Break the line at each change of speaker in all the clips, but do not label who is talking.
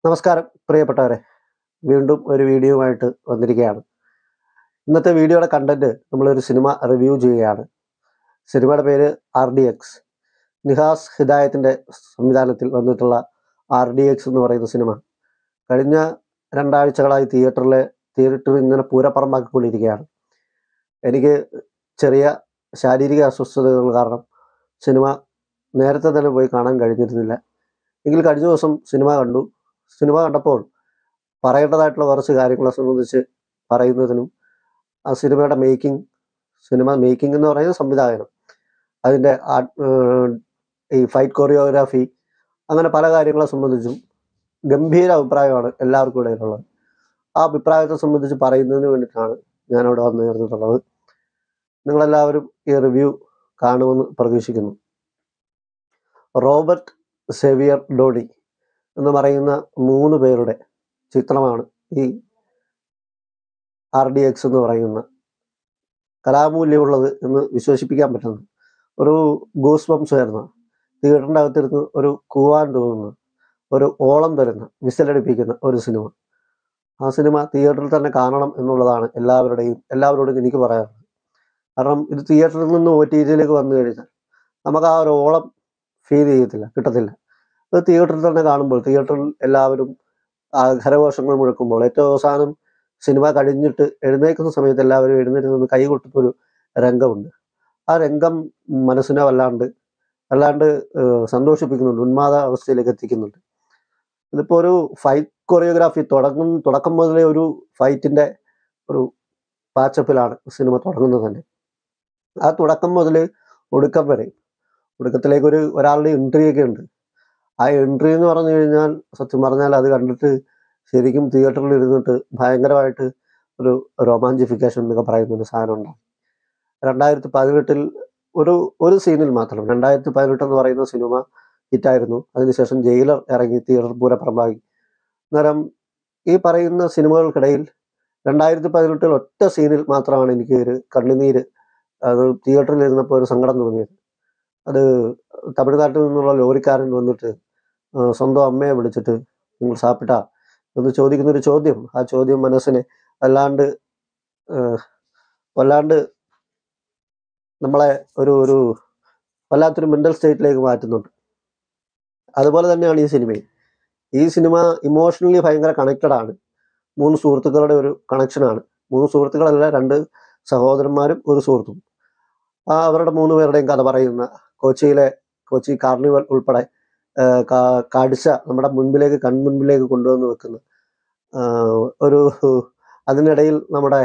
നമസ്കാരം പ്രിയപ്പെട്ടവരെ വീണ്ടും ഒരു വീഡിയോയുമായിട്ട് വന്നിരിക്കുകയാണ് ഇന്നത്തെ വീഡിയോയുടെ കണ്ടന്റ് നമ്മളൊരു സിനിമ റിവ്യൂ ചെയ്യുകയാണ് സിനിമയുടെ പേര് ആർ ഡി എക്സ് നിഹാസ് ഹിദായത്തിൻ്റെ സംവിധാനത്തിൽ വന്നിട്ടുള്ള ആർ ഡി എക്സ് എന്ന് പറയുന്ന സിനിമ കഴിഞ്ഞ രണ്ടാഴ്ചകളായി തിയേറ്ററിലെ തിയേറ്ററിൽ ഇങ്ങനെ പൂരപ്പറമ്പാക്കിക്കൊണ്ടിരിക്കുകയാണ് എനിക്ക് ചെറിയ ശാരീരിക അസ്വസ്ഥതകൾ കാരണം സിനിമ നേരത്തെ തന്നെ പോയി കാണാൻ കഴിഞ്ഞിരുന്നില്ല എങ്കിൽ കഴിഞ്ഞ ദിവസം സിനിമ കണ്ടു സിനിമ കണ്ടപ്പോൾ പറയേണ്ടതായിട്ടുള്ള കുറച്ച് കാര്യങ്ങളെ സംബന്ധിച്ച് പറയുന്നതിനും ആ സിനിമയുടെ മേക്കിംഗ് സിനിമ മേക്കിംഗ് എന്ന് പറയുന്ന സംവിധായകനം അതിൻ്റെ ആ- ഏർ ഈ ഫൈറ്റ് കൊറിയോഗ്രാഫി അങ്ങനെ പല കാര്യങ്ങളെ സംബന്ധിച്ചും ഗംഭീര അഭിപ്രായമാണ് എല്ലാവർക്കും ഇടയിലുള്ളത് ആ അഭിപ്രായത്തെ സംബന്ധിച്ച് പറയുന്നതിന് വേണ്ടിയിട്ടാണ് ഞാനവിടെ വന്നു ചേർന്നിട്ടുള്ളത് നിങ്ങളെല്ലാവരും ഈ റിവ്യൂ കാണുമെന്ന് പ്രതീക്ഷിക്കുന്നു റോബർട്ട് സേവിയർ ഡോണി എന്ന് പറയുന്ന മൂന്ന് പേരുടെ ചിത്രമാണ് ഈ ആർ ഡി എക്സ് എന്ന് പറയുന്ന കലാമൂല്യമുള്ളത് എന്ന് വിശ്വസിപ്പിക്കാൻ പറ്റുന്നത് ഒരു ഗൂസ് ബംസ് വരുന്ന തിയേറ്ററിൻ്റെ അകത്തിരുന്ന് ഒരു കൂവാൻ തോന്നുന്ന ഒരു ഓളം തരുന്ന വിസിലടിപ്പിക്കുന്ന ഒരു സിനിമ ആ സിനിമ തിയേറ്ററിൽ തന്നെ കാണണം എന്നുള്ളതാണ് എല്ലാവരുടെയും എല്ലാവരോടും എനിക്ക് പറയാനുള്ളത് കാരണം ഇത് തിയേറ്ററിൽ നിന്ന് ഒ ടി ജിയിലേക്ക് വന്നു കഴിഞ്ഞാൽ നമുക്ക് ആ ഒരു ഓളം ഫീൽ ചെയ്യത്തില്ല കിട്ടത്തില്ല അത് തിയേറ്ററിൽ തന്നെ കാണുമ്പോൾ തിയേറ്ററിൽ എല്ലാവരും ആ ഖരഘോഷങ്ങൾ മുഴക്കുമ്പോൾ ഏറ്റവും അവസാനം സിനിമ കഴിഞ്ഞിട്ട് എഴുന്നേൽക്കുന്ന സമയത്ത് എല്ലാവരും എഴുന്നേറ്റ് നിന്ന് കൈ കൊട്ടുന്ന ഒരു രംഗമുണ്ട് ആ രംഗം മനസ്സിനെ വല്ലാണ്ട് വല്ലാണ്ട് ഏഹ്, സന്തോഷിപ്പിക്കുന്നുണ്ട് ഉന്മാദ അവസ്ഥയിലേക്ക് എത്തിക്കുന്നുണ്ട് ഇതിപ്പോൾ ഒരു ഫൈറ്റ് കൊറിയോഗ്രാഫി തുടങ്ങും തുടക്കം മുതലേ ഒരു ഫൈറ്റിന്റെ ഒരു പാച്ചപ്പിലാണ് സിനിമ തുടങ്ങുന്നത് തന്നെ ആ തുടക്കം മുതൽ ഒടുക്കം വരെ ഒടുക്കത്തിലേക്ക് ഒരു ഒരാളുടെ എൻട്രി ഒക്കെ ഉണ്ട് ആ എൻട്രി എന്ന് പറഞ്ഞു കഴിഞ്ഞാൽ സത്യം പറഞ്ഞാൽ അത് കണ്ടിട്ട് ശരിക്കും തിയേറ്ററിൽ ഇരുന്നിട്ട് ഭയങ്കരമായിട്ട് ഒരു റൊമാൻറ്റിഫിക്കേഷൻ എന്നൊക്കെ പറയുന്ന ഒരു സാധനം ഉണ്ടാവും രണ്ടായിരത്തി പതിനെട്ടിൽ ഒരു ഒരു സീനിൽ മാത്രം രണ്ടായിരത്തി പതിനെട്ട് എന്ന് പറയുന്ന സിനിമ ഹിറ്റായിരുന്നു അതിനുശേഷം ജയിലർ ഇറങ്ങി തിയേറ്റർ പൂരപ്പറമ്പാക്കി അന്നേരം ഈ പറയുന്ന സിനിമകൾക്കിടയിൽ രണ്ടായിരത്തി പതിനെട്ടിൽ ഒറ്റ സീനിൽ മാത്രമാണ് എനിക്ക് ഒരു കണ്ണുനീര് അത് തിയേറ്ററിൽ ഇരുന്നപ്പോൾ ഒരു സങ്കടം തോന്നിയത് അത് തമിഴ്നാട്ടിൽ നിന്നുള്ള ലോറിക്കാരൻ വന്നിട്ട് ആ, സ്വന്തം അമ്മയെ വിളിച്ചിട്ട് നിങ്ങൾ സാപ്പിട്ട എന്ന് ചോദിക്കുന്ന ഒരു ചോദ്യം ആ ചോദ്യം മനസ്സിനെ വല്ലാണ്ട് ആ, വല്ലാണ്ട് നമ്മളെ ഒരു ഒരു വല്ലാത്തൊരു മെന്റൽ സ്റ്റേറ്റിലേക്ക് മാറ്റുന്നുണ്ട് അതുപോലെ തന്നെയാണ് ഈ സിനിമയും ഈ സിനിമ ഇമോഷണലി ഭയങ്കര കണക്റ്റഡ് ആണ് മൂന്ന് സുഹൃത്തുക്കളുടെ ഒരു കണക്ഷനാണ് മൂന്ന് സുഹൃത്തുക്കളല്ല രണ്ട് സഹോദരന്മാരും ഒരു സുഹൃത്തും ആ അവരുടെ മൂന്ന് പേരുടെയും കഥ പറയുന്ന കൊച്ചിയിലെ കൊച്ചി കാർണിവൽ ഉൾപ്പെടെ ആ, കാ- കാഴ്ച നമ്മുടെ മുൻപിലേക്ക് കൺമുൻപിലേക്ക് കൊണ്ടുവന്ന് വെക്കുന്ന ആ, ഒരു അതിനിടയിൽ നമ്മുടെ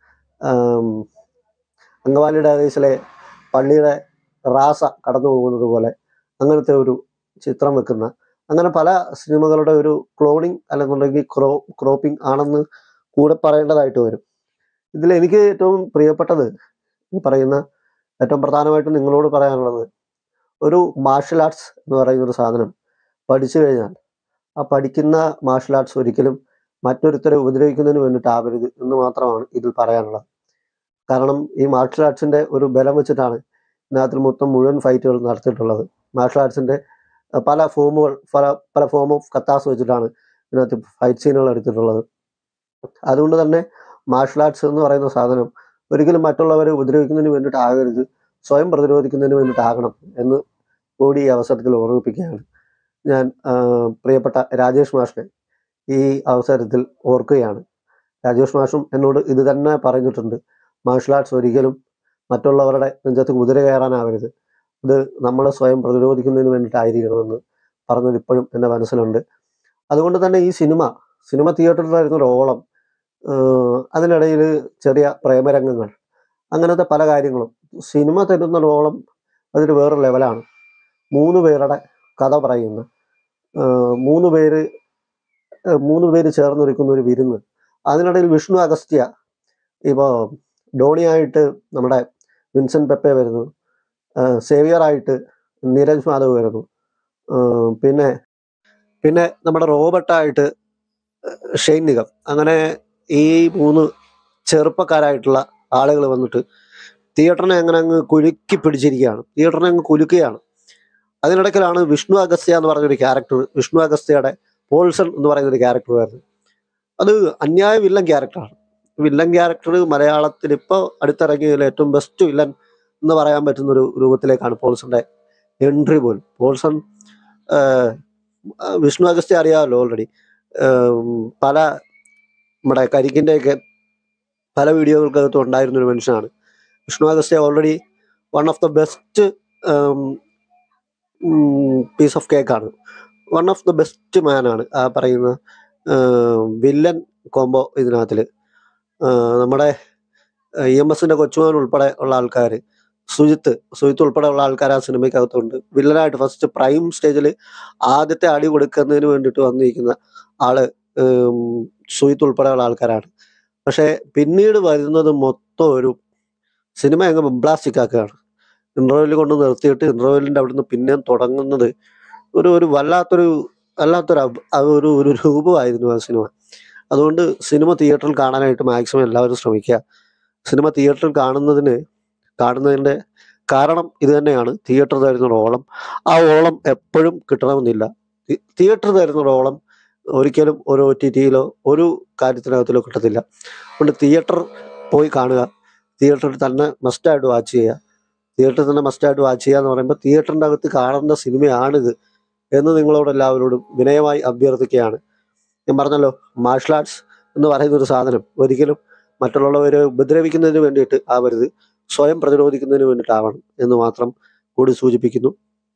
ആം, അങ്കമാലിയുടെ കേസിലെ പള്ളിയുടെ റാസ കടന്നു പോകുന്നത് പോലെ അങ്ങനത്തെ ഒരു ചിത്രം വെക്കുന്ന അങ്ങനെ പല സിനിമകളുടെ ഒരു ക്ലോണിങ് അല്ലെന്നുണ്ടെങ്കിൽ ക്രോ ക്രോപ്പിംഗ് ആണെന്ന് കൂടെ പറയേണ്ടതായിട്ട് വരും ഇതിൽ എനിക്ക് ഏറ്റവും പ്രിയപ്പെട്ടത് ഈ പറയുന്ന ഏറ്റവും പ്രധാനമായിട്ടും നിങ്ങളോട് പറയാനുള്ളത് ഒരു മാർഷൽ ആർട്സ് എന്ന് പറയുന്ന ഒരു സാധനം പഠിച്ചു കഴിഞ്ഞാൽ ആ പഠിക്കുന്ന മാർഷൽ ആർട്സ് ഒരിക്കലും മറ്റൊരുത്തരെ ഉപദ്രവിക്കുന്നതിന് വേണ്ടിയിട്ടാവരുത് എന്ന് മാത്രമാണ് ഇതിൽ പറയാനുള്ളത് കാരണം ഈ മാർഷൽ ആർട്സിന്റെ ഒരു ബലം വെച്ചിട്ടാണ് ഇതിനകത്തിൽ മൊത്തം മുഴുവൻ ഫൈറ്റുകൾ നടത്തിയിട്ടുള്ളത് മാർഷൽ ആർട്സിന്റെ അഹ് പല ഫോമുകൾ പല പല ഫോം ഓഫ് കത്താസ് വെച്ചിട്ടാണ് ഇതിനകത്ത് ഫൈറ്റ് സീനുകൾ എടുത്തിട്ടുള്ളത് അതുകൊണ്ട് തന്നെ മാർഷൽ ആർട്സ് എന്ന് പറയുന്ന സാധനം ഒരിക്കലും മറ്റുള്ളവരെ ഉപദ്രവിക്കുന്നതിന് വേണ്ടിയിട്ടാകരുത് സ്വയം പ്രതിരോധിക്കുന്നതിന് വേണ്ടിയിട്ടാകണം എന്ന് കൂടി ഈ അവസരത്തിൽ ഓർമ്മിപ്പിക്കുകയാണ് ഞാൻ ആ, പ്രിയപ്പെട്ട രാജേഷ് മാഷിനെ ഈ അവസരത്തിൽ ഓർക്കുകയാണ് രാജേഷ് മാഷും എന്നോട് ഇത് തന്നെ പറഞ്ഞിട്ടുണ്ട് മാർഷൽ ആർട്സ് ഒരിക്കലും മറ്റുള്ളവരുടെ നെഞ്ചത്ത് കുതിര കയറാനാവരുത് ഇത് നമ്മൾ സ്വയം പ്രതിരോധിക്കുന്നതിന് വേണ്ടിയിട്ടായിരിക്കണമെന്ന് പറഞ്ഞത് ഇപ്പോഴും എൻ്റെ മനസ്സിലുണ്ട് അതുകൊണ്ട് തന്നെ ഈ സിനിമ സിനിമ തിയേറ്ററിലായിരുന്ന ഒരു ഓളം ആഹ് അതിനിടയിൽ ചെറിയ പ്രേമരംഗങ്ങൾ അങ്ങനത്തെ പല കാര്യങ്ങളും സിനിമ തരുന്ന ഒരു ഓളം അതൊരു വേറെ ലെവലാണ് മൂന്ന് പേരുടെ കഥ പറയുന്ന ആഹ് മൂന്ന് പേര് ആഹ് മൂന്ന് പേര് ചേർന്നൊരുക്കുന്ന ഒരു വിരുന്ന് അതിനിടയിൽ വിഷ്ണു അഗസ്ത്യ ഇപ്പോൾ ഡോണിയായിട്ട് നമ്മുടെ വിൻസെന്റ് പെപ്പെ വരുന്നു ആഹ് സേവിയറായിട്ട് നീരജ് മാധവ് വരുന്നു ആഹ് പിന്നെ പിന്നെ നമ്മുടെ റോബർട്ടായിട്ട് ഷെയ്ൻ നിഗം അങ്ങനെ ഈ മൂന്ന് ചെറുപ്പക്കാരായിട്ടുള്ള ആളുകൾ വന്നിട്ട് തിയേറ്ററിനെ അങ്ങനെ അങ്ങ് കുലുക്കി പിടിച്ചിരിക്കുകയാണ് തിയേറ്ററിനെ അങ്ങ് കുലുക്കുകയാണ് അതിനിടയ്ക്കിലാണ് വിഷ്ണു അഗസ്ത്യ എന്ന് പറഞ്ഞൊരു ക്യാരക്ടർ വിഷ്ണു അഗസ്ത്യയുടെ പോൾസൺ എന്ന് പറയുന്ന ഒരു ക്യാരക്ടർ വരുന്നത് അത് അന്യായ വില്ലൻ ക്യാരക്ടറാണ് വില്ലൻ ക്യാരക്ടർ മലയാളത്തിൽ ഇപ്പോൾ അടുത്തിറങ്ങിയതിൽ ഏറ്റവും ബെസ്റ്റ് വില്ലൻ എന്ന് പറയാൻ പറ്റുന്ന ഒരു രൂപത്തിലേക്കാണ് പോൾസന്റെ എൻട്രി പോലും പോൾസൺ ആഹ്, ആ, വിഷ്ണു അഗസ്ത്യ അറിയാമല്ലോ ഓൾറെഡി പല നമ്മുടെ കരിക്കിൻ്റെയൊക്കെ പല വീഡിയോകൾക്കകത്തും ഉണ്ടായിരുന്ന ഒരു മനുഷ്യനാണ് Vishnu Agasthya already one of the best piece of കേക്കാണ് വൺ ഓഫ് ദ ബെസ്റ്റ് മാനാണ് ആ പറയുന്ന വില്ലൻ കോംബോ ഇതിനകത്തിൽ നമ്മുടെ ഇ എം എസിന്റെ കൊച്ചുമാൻ ഉൾപ്പെടെ ഉള്ള ആൾക്കാർ സുജിത്ത് സുജിത്ത് ഉൾപ്പെടെ ഉള്ള ആൾക്കാർ ആ സിനിമയ്ക്കകത്തുണ്ട് വില്ലനായിട്ട് ഫസ്റ്റ് പ്രൈം സ്റ്റേജിൽ ആദ്യത്തെ അടി കൊടുക്കുന്നതിന് വേണ്ടിയിട്ട് വന്നിരിക്കുന്ന ആള് ഉം, സുജിത്ത് ഉൾപ്പെടെയുള്ള ആൾക്കാരാണ് പക്ഷേ പിന്നീട് വരുന്നത് മൊത്തം ഒരു സിനിമ അങ്ങ് ബംബ്ലാസ്റ്റിക് ആക്കുകയാണ് ഇന്റർവെല്ലിൽ കൊണ്ട് നിർത്തിയിട്ട് ഇന്റർവെല്ലിന്റെ അവിടുന്ന് പിന്നെയും തുടങ്ങുന്നത് ഒരു ഒരു വല്ലാത്തൊരു വല്ലാത്തൊരു അബ്- അത് ഒരു ഒരു രൂപമായിരുന്നു ആ സിനിമ അതുകൊണ്ട് സിനിമ തിയേറ്ററിൽ കാണാനായിട്ട് മാക്സിമം എല്ലാവരും ശ്രമിക്കുക സിനിമ തിയേറ്ററിൽ കാണുന്നതിന് കാണുന്നതിൻ്റെ കാരണം ഇത് തന്നെയാണ് തിയേറ്റർ തരുന്ന ഒരു ഓളം ആ ഓളം എപ്പോഴും കിട്ടണമെന്നില്ല തി- തിയേറ്റർ തരുന്ന ഒരു ഓളം ഒരിക്കലും ഒരു ഒ ടി ടിയിലോ ഒരു കാര്യത്തിനകത്തിലോ കിട്ടത്തില്ല അതുകൊണ്ട് തിയേറ്റർ പോയി കാണുക തിയേറ്ററിൽ തന്നെ മസ്റ്റായിട്ട് വാച്ച് ചെയ്യുക തിയേറ്ററിൽ തന്നെ മസ്റ്റായിട്ട് വാച്ച് ചെയ്യുക എന്ന് പറയുമ്പോൾ തിയേറ്ററിൻ്റെ അകത്ത് കാണേണ്ട സിനിമയാണിത് എന്ന് നിങ്ങളോട് എല്ലാവരോടും വിനയമായി അഭ്യർത്ഥിക്കുകയാണ് ഞാൻ പറഞ്ഞല്ലോ മാർഷൽ ആർട്സ് എന്ന് പറയുന്ന ഒരു സാധനം ഒരിക്കലും മറ്റുള്ളവരെ ഉപദ്രവിക്കുന്നതിന് വേണ്ടിയിട്ട് ആവരുത് സ്വയം പ്രതിരോധിക്കുന്നതിന് വേണ്ടിയിട്ടാവണം എന്ന് മാത്രം കൂടി സൂചിപ്പിക്കുന്നു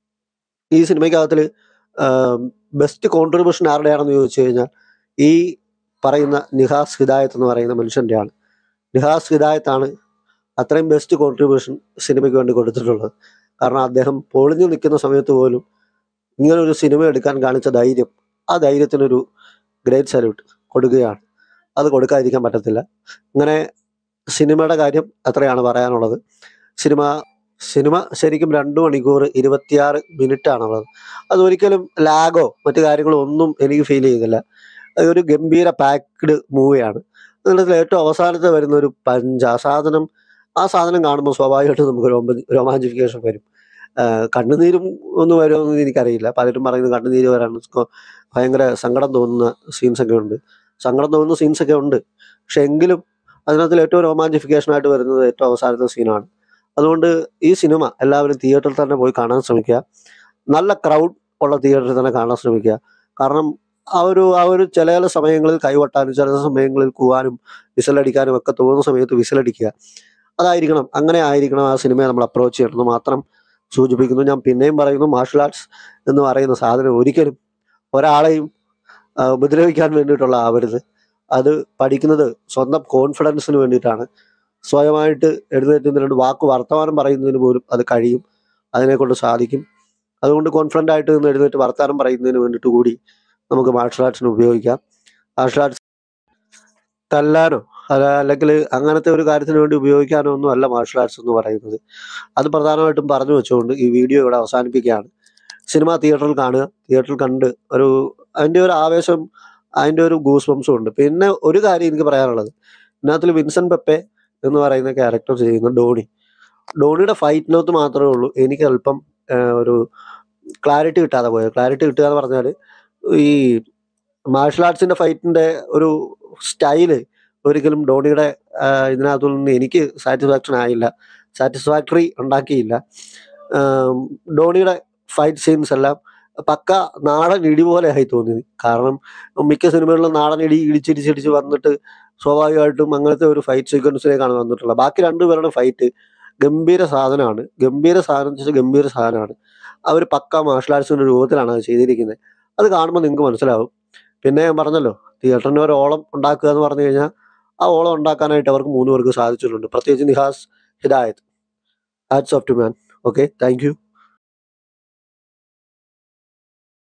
ഈ സിനിമയ്ക്കകത്തിൽ ബെസ്റ്റ് കോൺട്രിബ്യൂഷൻ ആരുടെയാണെന്ന് ചോദിച്ചു കഴിഞ്ഞാൽ ഈ പറയുന്ന നിഹാസ് ഹിദായത്ത് എന്ന് പറയുന്ന മനുഷ്യൻ്റെയാണ് നിഹാസ് ഹിദായത്താണ് അത്രയും ബെസ്റ്റ് കോൺട്രിബ്യൂഷൻ സിനിമയ്ക്ക് വേണ്ടി കൊടുത്തിട്ടുള്ളത് കാരണം അദ്ദേഹം പൊളിഞ്ഞു നിൽക്കുന്ന സമയത്ത് പോലും ഇങ്ങനെ ഒരു സിനിമ എടുക്കാൻ കാണിച്ച ധൈര്യം ആ ധൈര്യത്തിനൊരു ഗ്രേറ്റ് സല്യൂട്ട് കൊടുക്കുകയാണ് അത് കൊടുക്കാതിരിക്കാൻ പറ്റത്തില്ല അങ്ങനെ സിനിമയുടെ കാര്യം അത്രയാണ് പറയാനുള്ളത് സിനിമ സിനിമ ശരിക്കും രണ്ട് മണിക്കൂർ ഇരുപത്തിയാറ് മിനിറ്റ് ആണുള്ളത് അതൊരിക്കലും ലാഗോ മറ്റു കാര്യങ്ങളോ ഒന്നും എനിക്ക് ഫീൽ ചെയ്തില്ല അതൊരു ഗംഭീര പാക്ഡ് മൂവിയാണ് അതിനകത്തിൽ ഏറ്റവും അവസാനത്തെ വരുന്ന ഒരു പഞ്ച് ആ സാധനം ആ സാധനം കാണുമ്പോൾ സ്വാഭാവികമായിട്ടും നമുക്ക് രോമ- രോമാഞ്ചിഫിക്കേഷൻ വരും ആ, കണ്ണുനീരും ഒന്നും വരുമെന്ന് എനിക്കറിയില്ല പലരും പറയുന്നത് കണ്ണുനീര് വരാൻ സ്കോ- ഭയങ്കര സങ്കടം തോന്നുന്ന സീൻസ് ഒക്കെ ഉണ്ട് സങ്കടം തോന്നുന്ന സീൻസ് ഒക്കെ ഉണ്ട് പക്ഷെ എങ്കിലും അതിനകത്തിൽ ഏറ്റവും രോമാഞ്ചിഫിക്കേഷൻ ആയിട്ട് വരുന്നത് ഏറ്റവും അവസാനത്തെ സീനാണ് അതുകൊണ്ട് ഈ സിനിമ എല്ലാവരും തിയേറ്ററിൽ തന്നെ പോയി കാണാൻ ശ്രമിക്കുക നല്ല ക്രൗഡ് ഉള്ള തിയേറ്ററിൽ തന്നെ കാണാൻ ശ്രമിക്കുക കാരണം ആ ഒരു ആ ഒരു ചില ചില സമയങ്ങളിൽ കൈവട്ടാനും ചില സമയങ്ങളിൽ കൂവാനും വിസിലടിക്കാനും ഒക്കെ തോന്നുന്ന സമയത്ത് വിസിലടിക്കുക അതായിരിക്കണം അങ്ങനെ ആയിരിക്കണം ആ സിനിമയെ നമ്മൾ അപ്രോച്ച് ചെയ്യണമെന്ന് മാത്രം സൂചിപ്പിക്കുന്നു ഞാൻ പിന്നെയും പറയുന്നു മാർഷൽ ആർട്സ് എന്ന് പറയുന്ന സാധനം ഒരിക്കലും ഒരാളെയും ആ, ഉപദ്രവിക്കാൻ വേണ്ടിയിട്ടുള്ള ആവരുത് അത് പഠിക്കുന്നത് സ്വന്തം കോൺഫിഡൻസിന് വേണ്ടിയിട്ടാണ് സ്വയമായിട്ട് എഴുന്നേറ്റ് നിന്ന് രണ്ട് വാക്ക് വർത്തമാനം പറയുന്നതിന് പോലും അത് കഴിയും അതിനെ കൊണ്ട് സാധിക്കും അതുകൊണ്ട് കോൺഫിഡൻ്റ് ആയിട്ട് നിന്ന് എഴുന്നേറ്റ് വർത്തമാനം പറയുന്നതിന് വേണ്ടിയിട്ട് കൂടി നമുക്ക് മാർഷൽ ആർട്സിന് ഉപയോഗിക്കാം മാർഷൽ ആർട്സ് തല്ലാനോ അല്ല അല്ലെങ്കിൽ അങ്ങനത്തെ ഒരു കാര്യത്തിന് വേണ്ടി ഉപയോഗിക്കാനോ ഒന്നും അല്ല മാർഷൽ ആർട്സ് എന്ന് പറയുന്നത് അത് പ്രധാനമായിട്ടും പറഞ്ഞു വെച്ചുകൊണ്ട് ഈ വീഡിയോ ഇവിടെ അവസാനിപ്പിക്കുകയാണ് സിനിമ തിയേറ്ററിൽ കാണുക തിയേറ്ററിൽ കണ്ട് ഒരു അതിൻ്റെ ഒരു ആവേശം അതിൻ്റെ ഒരു ഗൂസ് ബംസും ഉണ്ട് പിന്നെ ഒരു കാര്യം എനിക്ക് പറയാനുള്ളത് ഇതിനകത്തിൽ വിൻസെന്റ് പെപ്പെ എന്ന് പറയുന്ന ക്യാരക്ടർ ചെയ്യുന്ന ഡോണി ഡോണിയുടെ ഫൈറ്റിനകത്ത് മാത്രമേ ഉള്ളൂ എനിക്ക് അല്പം ആ, ഒരു ക്ലാരിറ്റി കിട്ടാതെ പോയത് ക്ലാരിറ്റി കിട്ടുക എന്ന് പറഞ്ഞാൽ ഈ മാർഷൽ ആർട്സിന്റെ ഫൈറ്റിന്റെ ഒരു സ്റ്റൈല് ഒരിക്കലും ഡോണിയുടെ ആ, ഇതിനകത്തു നിന്ന് എനിക്ക് സാറ്റിസ്ഫാക്ഷൻ ആയില്ല സാറ്റിസ്ഫാക്ടറി ഉണ്ടാക്കിയില്ല ആം, ഡോണിയുടെ ഫൈറ്റ് സീൻസ് എല്ലാം പക്ക നാടൻ ഇടി പോലെ ആയി തോന്നി കാരണം മിക്ക സിനിമകളിലും നാടൻ ഇടി ഇടിച്ചിടിച്ചിടിച്ച് വന്നിട്ട് സ്വാഭാവികമായിട്ടും അങ്ങനത്തെ ഒരു ഫൈറ്റ് സീക്വൻസിലേക്കാണ് വന്നിട്ടുള്ളത് ബാക്കി രണ്ടുപേരുടെ ഫൈറ്റ് ഗംഭീര സാധനമാണ് ഗംഭീര സാധനം എന്ന് വെച്ചാൽ ഗംഭീര സാധനമാണ് അവർ പക്ക മാർഷൽ ആർട്സിന്റെ രൂപത്തിലാണ് അത് ചെയ്തിരിക്കുന്നത് അത് കാണുമ്പോൾ നിങ്ങൾക്ക് മനസ്സിലാവും പിന്നെ ഞാൻ പറഞ്ഞല്ലോ തിയേറ്ററിന് ഒരു ഓളം ഉണ്ടാക്കുക എന്ന് പറഞ്ഞു കഴിഞ്ഞാൽ ആ ഓളം ഉണ്ടാക്കാനായിട്ട് അവർക്ക് മൂന്ന് പേർക്ക് സാധിച്ചിട്ടുണ്ട് പ്രത്യേകിച്ച് Nihas Hidayat hats off to man okay thank U